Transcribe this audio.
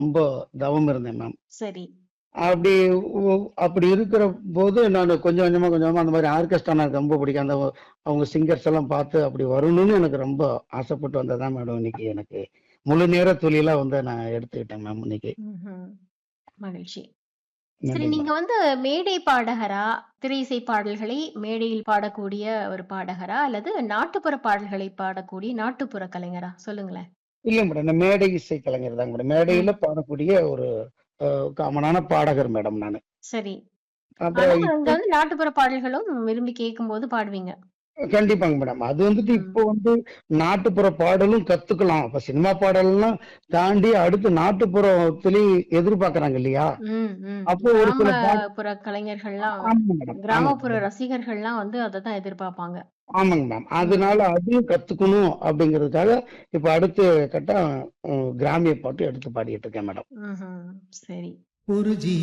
ரொம்ப தவம் இருந்தேன் மேம். சரி. அப்படி உ அப்படி இருக்கிற போது நானு கொஞ்சம் கொஞ்சமா, கொஞ்சம் கொஞ்சமா அந்த மாரி ஆர்கெஸ்ட்ரா எனக்கு ரொம்ப பிடிக்கும். அந்த அவங்க சிங்கர்ஸ் எல்லாம் பார்த்து அப்படி வரணும்னு எனக்கு ரொம்ப ஆசைப்பட்டு வந்தது தான் மேடம் இன்னைக்கு எனக்கு முழு நேர தொழிலா வந்து நான் எடுத்துக்கிட்டேன் மேம் இன்னைக்கு. ம்ஹ்ம். மகிழ்ச்சி. சரி நன்றி நீங்க மேம். வந்து மேடை பாடகரா? திரை இசை பாடல்களை மேடையில் பாடக்கூடிய ஒரு பாடகரா? அல்லது நாட்டுப்புற பாடல்களை பாடக்கூடிய நாட்டுப்புற கலைஞரா? சொல்லுங்களேன். இல்ல மேடம். நான் மேடை இசை கலைஞர் தாங்க மேடம். ம். மேடையில பாடக்கூடிய ஒரு அ காமனான பாடகர் மேடம் நானு. சரி. அப்புறம் ஆனா அங்க இப்போ வந்து நாட்டுப்புற பாடல்களும் விரும்பி கேட்கும்போது பாடுவீங்க. கண்டிப்பாங்க மேடம். அது வந்துட்டு ம். இப்போ வந்து நாட்டுப்புற பாடலும் கத்துக்கலாம். அப்ப சினிமா பாடல்லாம் தாண்டி அடுத்து நாட்டுப்புறத்திலயும் எதிர்பார்க்கறாங்க இல்லையா? ம், ம். அப்போ ஒரு சில பாட் கிராமப்புற கலைஞர்கள்லாம் ஆமாங்க மேடம். ஆமாங்க கிராமப்புற மேடம். ரசிகர்கள்லாம் வந்து அததான் எதிர்பார்ப்பாங்க. ஆமாங்க மேம். ம். அதனால அதையும் கத்துக்கணும் அப்படிங்கிறதுக்காக இப்ப அடுத்த கட்டம் ம் கிராமிய பாட்டு எடுத்து பாடிட்டு இருக்கேன் மேடம். ம்ஹ்ம். சரி. ஒரு ஜீ